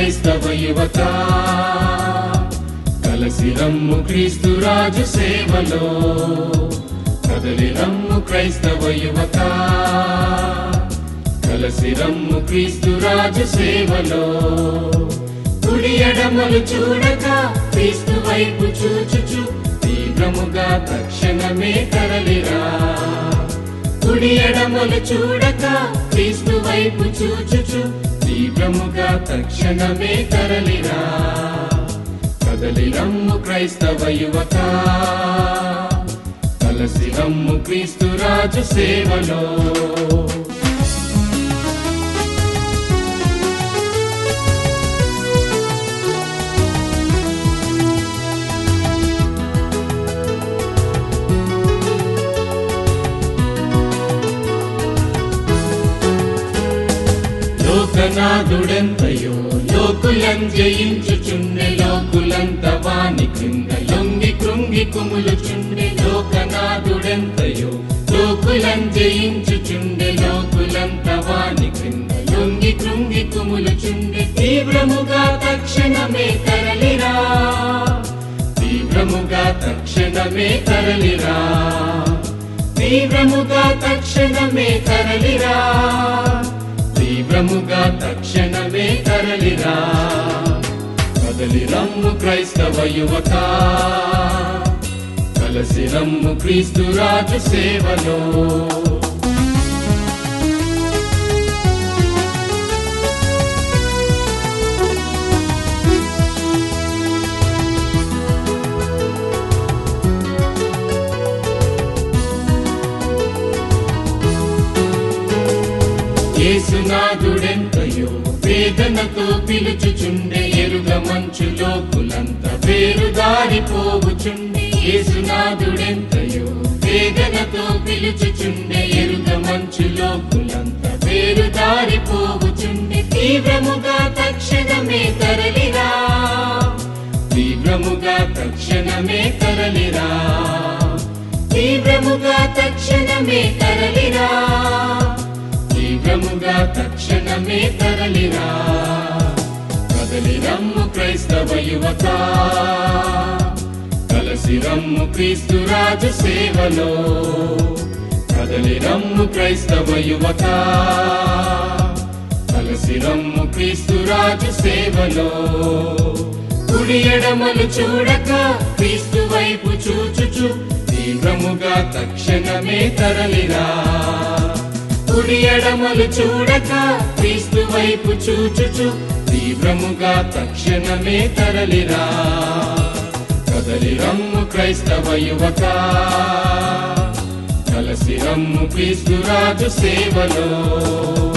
క్రైస్తవ యువత కలసి రమ్ము క్రీస్తు రాజు సేవలో కదలి రమ్ము క్రైస్తవ యువత కలసి రమ్ము క్రీస్తు రాజు సేవలో కుడి ఎడమలు చూడక క్రీస్తు వైపు చూచుచు తీవ్రముగా తక్షణమే కదలిరా కుడి ఎడమలు చూడక క్రీస్తు వైపు చూచుచు తీవ్రముగా తక్షణమే తరలిరా కదలి రమ్ము క్రైస్తవ యువత కలసి రమ్ము క్రీస్తు రాజు సేవలో లోకనాథుడెంతయో లోకులం జయించుచుండె లోకులంత వాని క్రింద లొంగి కృంగి కుములుచుండె లోకనాథుడెంతయో లోకులం జయించుచుండె లోకులంత వాని క్రింద లొంగి కృంగి కుములుచుండె తీవ్రముగా తక్షణమే తరలిరా తీవ్రముగా తక్షణమే తరలిరా తీవ్రముగా తక్షణమే తరలిరా తీవ్రముగా తక్షణమే తరలిరా కదలి రమ్ము క్రైస్తవ యువత కలసి రమ్ము క్రీస్తు రాజు సేవలో యేసునాథుడెంతయో వేదనతో పిలుచుచుండె ఎరుగ మంచులో కులంత వేరు దారిపోవుచుండె యేసునాథుడెంతయో వేదనతో పిలుచుచుండె ఎరుగ మంచులో కులంత వేరు దారిపోవుచుండె తీవ్రముగా తక్షణమే తరలిరా తీవ్రముగా తక్షణమే తరలిరా తీవ్రముగా తక్షణమే తరలిరా తీవ్రముగా తక్షణమే తరలిరా కదలి రమ్ము క్రైస్తవ యువత కలసి రమ్ము క్రీస్తు రాజు సేవలో కదలి రమ్ము క్రైస్తవ యువత కలసి రమ్ము క్రీస్తు రాజు సేవలో కుడి ఎడమలు చూడక క్రీస్తు వైపు చూచుచు తీవ్రముగా తక్షణమే తరలిరా కుడి ఎడమలు చూడక క్రీస్తు వైపు చూచుచు తీవ్రముగా తక్షణమే తరలిరా కదలి రమ్ము క్రైస్తవ యువత కలసి రమ్ము క్రీస్తు రాజు సేవలో